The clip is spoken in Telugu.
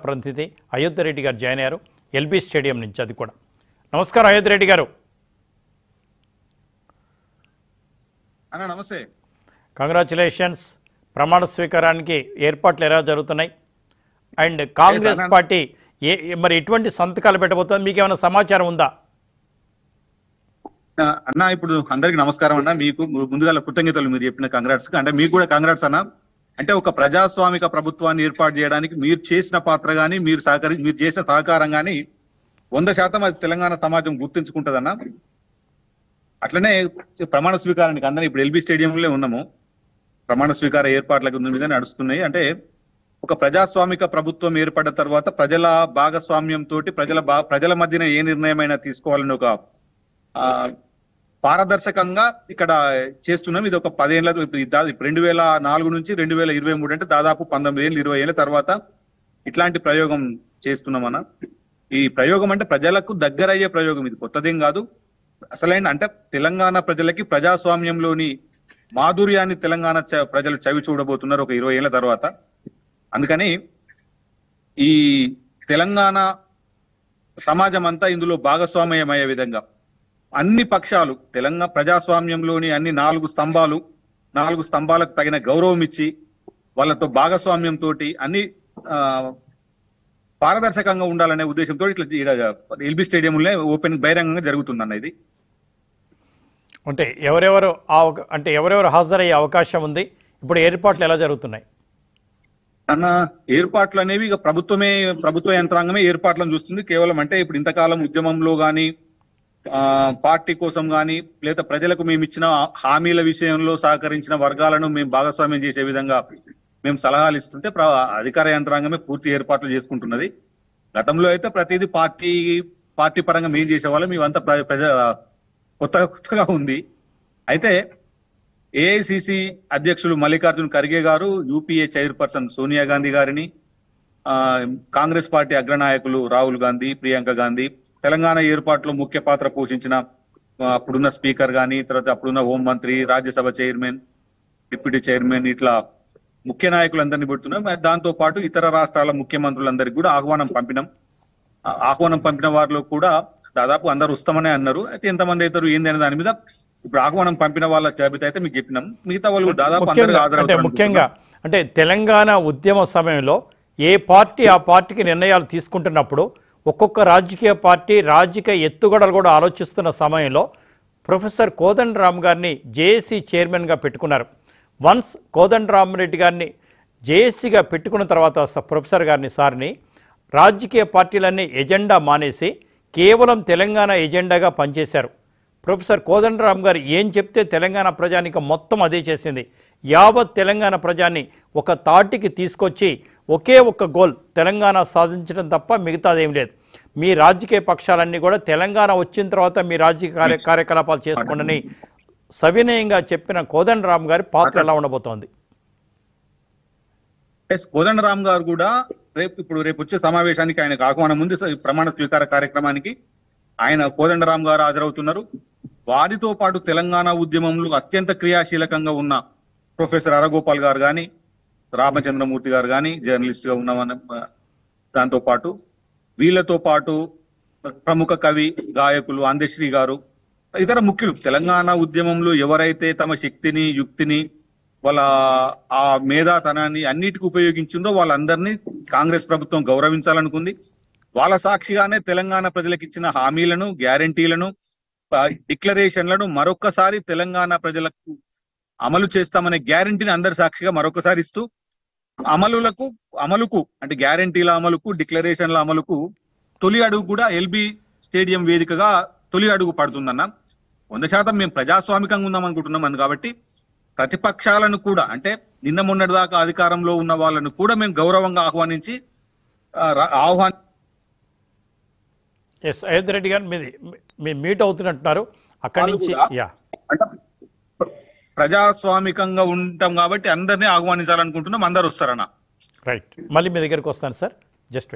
ప్రతినిధి అయోధ్య రెడ్డి గారు జాయిన్ అయ్యారు ఎల్బీ స్టేడియం నుంచి అది కూడా నమస్కారం అయోధ్య రెడ్డి గారు అన్న నమస్తే కంగ్రాచులేషన్స్ ప్రమాణ స్వీకారానికి ఏర్పాట్లు ఎలా జరుగుతున్నాయి అండ్ కాంగ్రెస్ అన్న. పార్టీ ఏ ఏ- మరి ఎటువంటి సంతకాలు పెట్టబోతుంది మీకు ఏమైనా సమాచారం ఉందా ఆ, అన్న ఇప్పుడు అందరికి నమస్కారం అన్న మీకు ము- ముందుగా కృతజ్ఞతలు మీరు చెప్పిన కంగ్రాట్స్ అంటే మీకు కూడా కంగ్రాట్స్ అన్న అంటే ఒక ప్రజాస్వామిక ప్రభుత్వాన్ని ఏర్పాటు చేయడానికి మీరు చేసిన పాత్ర గాని మీరు సహకరి మీరు చేసిన సహకారం గాని వంద శాతం అది తెలంగాణ సమాజం గుర్తించుకుంటదన్న అట్లనే ప్రమాణ స్వీకారానికి అందరం ఇప్పుడు ఎల్బీ స్టేడియంలో ఉన్నాము ప్రమాణ స్వీకార ఏర్పాట్లకు మీద నడుస్తున్నాయి అంటే ఒక ప్రజాస్వామిక ప్రభుత్వం ఏర్పడ్డ తర్వాత ప్రజల భాగస్వామ్యం తోటి ప్రజల బా ప్రజల మధ్యన ఏ నిర్ణయమైనా తీసుకోవాలని ఒక ఆ, పారదర్శకంగా ఇక్కడ చేస్తున్నాం ఇది ఒక పదేళ్ల ఇప్పుడు ఇది దా- ఇప్పుడు రెండు వేల నాలుగు నుంచి రెండు వేల ఇరవై మూడు అంటే దాదాపు పంతొమ్మిది ఏళ్ళు ఇరవై ఏళ్ళ తర్వాత ఇట్లాంటి ప్రయోగం చేస్తున్నాం అన్న ఈ ప్రయోగం అంటే ప్రజలకు దగ్గరయ్యే ప్రయోగం ఇది కొత్తదేం కాదు అసలైన అంటే తెలంగాణ ప్రజలకి ప్రజాస్వామ్యంలోని మాధుర్యాన్ని తెలంగాణ చ- ప్రజలు చవి చూడబోతున్నారు ఒక ఇరవై ఏళ్ల తర్వాత అందుకని ఈ తెలంగాణ సమాజం అంతా ఇందులో భాగస్వామ్యమయ్యే విధంగా అన్ని పక్షాలు తెలంగాణ ప్రజాస్వామ్యంలోని అన్ని నాలుగు స్తంభాలు నాలుగు స్తంభాలకు తగిన గౌరవం ఇచ్చి వాళ్ళతో భాగస్వామ్యం తోటి అన్ని ఆ, పారదర్శకంగా ఉండాలనే ఉద్దేశంతో ఇట్లా ఎల్బీ స్టేడియంలో ఓపెన్ బహిరంగంగా జరుగుతుందన్న ఇది అంటే ఎవరెవరు ఆ అవక- అంటే ఎవరెవరు హాజరయ్యే అవకాశం ఉంది ఇప్పుడు ఏర్పాట్లు ఎలా జరుగుతున్నాయి అన్న ఏర్పాట్లు అనేవి ఇక ప్రభుత్వమే ప్రభుత్వ యంత్రాంగమే ఏర్పాట్లను చూస్తుంది కేవలం అంటే ఇప్పుడు ఇంతకాలం ఉద్యమంలో గాని ఆ, పార్టీ కోసం గాని లేదా ప్రజలకు మేము ఇచ్చిన హామీల విషయంలో సహకరించిన వర్గాలను మేము భాగస్వామ్యం చేసే విధంగా మేము సలహాలు ఇస్తుంటే ప్ర- అధికార యంత్రాంగమే పూర్తి ఏర్పాట్లు చేసుకుంటున్నది గతంలో అయితే ప్రతిదీ పార్టీ పార్టీ పరంగా మేము చేసేవాళ్ళం ఇవంతా ప్ర- ప్రజ కొత్తగా కొత్తగా ఉంది అయితే ఏఐసిసి అధ్యక్షులు మల్లికార్జున్ ఖర్గే గారు యూపీఏ చైర్పర్సన్ సోనియా గాంధీ గారిని ఆ, కాంగ్రెస్ పార్టీ అగ్రనాయకులు రాహుల్ గాంధీ ప్రియాంక గాంధీ తెలంగాణ ఏర్పాటులో ముఖ్య పాత్ర పోషించిన ఆ, అప్పుడున్న స్పీకర్ గాని తర్వాత అప్పుడున్న హోం మంత్రి రాజ్యసభ చైర్మన్ డిప్యూటీ చైర్మన్ ఇట్లా ముఖ్య నాయకులందరినీ పెడుతున్నాం దాంతో పాటు ఇతర రాష్ట్రాల ముఖ్యమంత్రులందరికీ కూడా ఆహ్వానం పంపినాం ఆ, ఆహ్వానం పంపిన వారిలో కూడా దాదాపు అందరు వస్తామనే అన్నారు అయితే ఎంతమంది అవుతారు ఏంది అనే దాని మీద ఇప్పుడు ఆహ్వానం పంపిన వాళ్ళ జాబితా అయితే మీకు చెప్పినాం మిగతా వాళ్ళు కూడా దాదాపు అందరూ ముఖ్యంగా అంటే హాజరవుతారు ముఖ్యంగా అంటే తెలంగాణ ఉద్యమ సమయంలో ఏ పార్టీ ఆ పార్టీకి నిర్ణయాలు తీసుకుంటున్నప్పుడు ఒక్కొక్క రాజకీయ పార్టీ రాజకీయ ఎత్తుగడలు కూడా ఆలోచిస్తున్న సమయంలో ప్రొఫెసర్ కోదండ రామ్ గారిని జేఏసీ చైర్మన్గా పెట్టుకున్నారు వన్స్ కోదండ రామరెడ్డి గారిని జేఏసీగా పెట్టుకున్న తర్వాత స- ప్రొఫెసర్ గారిని సార్ని రాజకీయ పార్టీలన్నీ ఎజెండా మానేసి కేవలం తెలంగాణ ఎజెండాగా పనిచేశారు ప్రొఫెసర్ కోదండరామ్ గారు ఏం చెప్తే తెలంగాణ ప్రజానికి మొత్తం అదే చేసింది యావత్ తెలంగాణ ప్రజాన్ని ఒక తాటికి తీసుకొచ్చి ఒకే ఒక్క గోల్ తెలంగాణ సాధించడం తప్ప మిగతాదేం లేదు మీ రాజకీయ పక్షాలన్నీ కూడా తెలంగాణ వచ్చిన తర్వాత మీ రాజకీయ కార్య కార్యకలాపాలు చేసుకోండి సవినయంగా చెప్పిన కోదండరామ్ గారి పాత్ర ఎలా ఉండబోతోంది ఎస్ కోదండరామ్ గారు కూడా రేపు ఇప్పుడు రేపు వచ్చే సమావేశానికి ఆయనకు ఆహ్వానం ఉంది సో ఈ ప్రమాణ స్వీకార కార్యక్రమానికి ఆయన కోదండరామ్ గారు హాజరవుతున్నారు వారితో పాటు తెలంగాణ ఉద్యమంలో అత్యంత క్రియాశీలకంగా ఉన్న ప్రొఫెసర్ అరగోపాల్ గారు కానీ రామచంద్రమూర్తి గారు కానీ జర్నలిస్ట్ గా ఉన్న దాంతో పాటు వీళ్ళతో పాటు ప్రముఖ కవి గాయకులు అందశ్రీ గారు ఇతర ముఖ్యులు తెలంగాణ ఉద్యమంలో ఎవరైతే తమ శక్తిని యుక్తిని వాళ్ళ ఆ మేధాతనాన్ని అన్నిటికీ ఉపయోగించిందో వాళ్ళందరినీ కాంగ్రెస్ ప్రభుత్వం గౌరవించాలనుకుంది వాళ్ళ సాక్షిగానే తెలంగాణ ప్రజలకు ఇచ్చిన హామీలను గ్యారంటీలను డిక్లరేషన్లను మరొక్కసారి తెలంగాణ ప్రజలకు అమలు చేస్తామనే గ్యారంటీని అందరి సాక్షిగా మరొకసారి ఇస్తూ అమలులకు అమలుకు అంటే గ్యారంటీల అమలుకు డిక్లరేషన్ల అమలుకు తొలి అడుగు కూడా ఎల్బి స్టేడియం వేదికగా తొలి అడుగు పడుతుందన్న వంద శాతం మేము ప్రజాస్వామికంగా ఉందాం అనుకుంటున్నాం అందు కాబట్టి ప్రతిపక్షాలను కూడా అంటే నిన్న మొన్నటి దాకా అధికారంలో ఉన్న వాళ్ళను కూడా మేము గౌరవంగా ఆహ్వానించి ఆ, రా- ఆహ్వాన్ ఎస్ అయోధ్య రెడ్డి గారు మీది మీ మీట్ అవుతున్నట్టున్నారు అక్కడి వాళ్ళు నుంచి కూడా యా అంటే ప్ర- ప్రజాస్వామికంగా ఉంటాం కాబట్టి అందరినీ ఆహ్వానించాలనుకుంటున్నాం అందరు వస్తారన్న రైట్ మళ్ళీ మీ దగ్గరికి వస్తాను సార్ జస్ట్